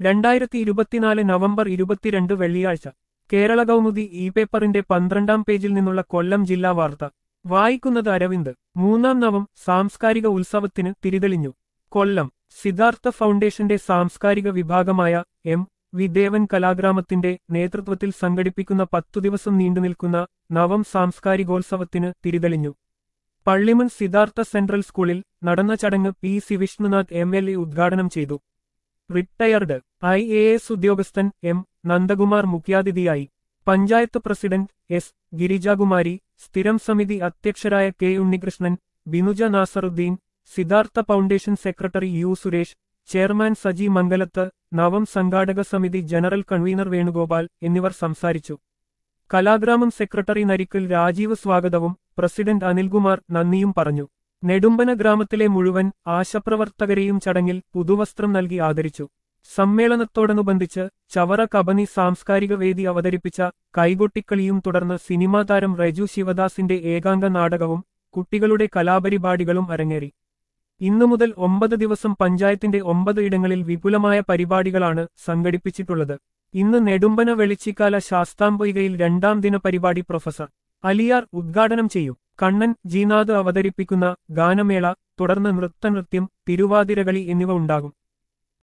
രണ്ടായിരത്തി ഇരുപത്തിനാല് നവംബർ ഇരുപത്തിരണ്ട് വെള്ളിയാഴ്ച കേരള കൗമുദി ഇ പേപ്പറിന്റെ പന്ത്രണ്ടാം പേജിൽ നിന്നുള്ള കൊല്ലം ജില്ലാ വാർത്ത വായിക്കുന്നത് അരവിന്ദ് മൂന്നാം നവം സാംസ്കാരിക ഉത്സവത്തിന് തിരിതെളിഞ്ഞു കൊല്ലം സിദ്ധാർത്ഥ ഫൗണ്ടേഷന്റെ സാംസ്കാരിക വിഭാഗമായ എം വി ദേവൻ കലാഗ്രാമത്തിന്റെ നേതൃത്വത്തിൽ സംഘടിപ്പിക്കുന്ന പത്തു ദിവസം നീണ്ടുനിൽക്കുന്ന നവം സാംസ്കാരികോത്സവത്തിന് തിരിതെളിഞ്ഞു പള്ളിമൺ സിദ്ധാർത്ഥ സെൻട്രൽ സ്കൂളിൽ നടന്ന ചടങ്ങ് P C Vishnunath M L A ഉദ്ഘാടനം ചെയ്തു റിട്ടയർഡ് ഐ എ എസ് ഉദ്യോഗസ്ഥൻ എം നന്ദകുമാർ മുഖ്യാതിഥിയായി പഞ്ചായത്ത് പ്രസിഡന്റ് എസ് ഗിരിജാകുമാരി സ്ഥിരം സമിതി അധ്യക്ഷരായ K Unnikrishnan Binuja Nasaruddin Siddhartha foundation secretary U Suresh chairman Saji Mangalath Navam സംഘാടക സമിതി ജനറൽ കൺവീനർ വേണുഗോപാൽ എന്നിവർ സംസാരിച്ചു കലാഗ്രാമം സെക്രട്ടറി നരിക്കൽ രാജീവ് സ്വാഗതവും പ്രസിഡന്റ് അനിൽകുമാർ നന്ദിയും പറഞ്ഞു നെടുമ്പന ഗ്രാമത്തിലെ മുഴുവൻ ആശപ്രവർത്തകരെയും ചടങ്ങിൽ പുതുവസ്ത്രം നൽകി ആദരിച്ചു സമ്മേളനത്തോടനുബന്ധിച്ച് ചവറ കബനി സാംസ്കാരിക വേദി അവതരിപ്പിച്ച കൈകൊട്ടിക്കളിയും തുടർന്ന് സിനിമാ താരം റജു ശിവദാസിന്റെ ഏകാംഗ നാടകവും കുട്ടികളുടെ കലാപരിപാടികളും അരങ്ങേറി ഇന്നു മുതൽ ഒമ്പത് ദിവസം പഞ്ചായത്തിന്റെ ഒമ്പത് ഇടങ്ങളിൽ വിപുലമായ പരിപാടികളാണ് സംഘടിപ്പിച്ചിട്ടുള്ളത് ഇന്ന് നെടുമ്പന വെളിച്ചിക്കാല ശാസ്താംപൊയ്കയിൽ രണ്ടാം ദിന പരിപാടി പ്രൊഫസർ അലിയാർ ഉദ്ഘാടനം ചെയ്യും കണ്ണൻ ജീനാഥ് അവതരിപ്പിക്കുന്ന ഗാനമേള തുടർന്ന് നൃത്തനൃത്യം തിരുവാതിരകളി എന്നിവ ഉണ്ടാകും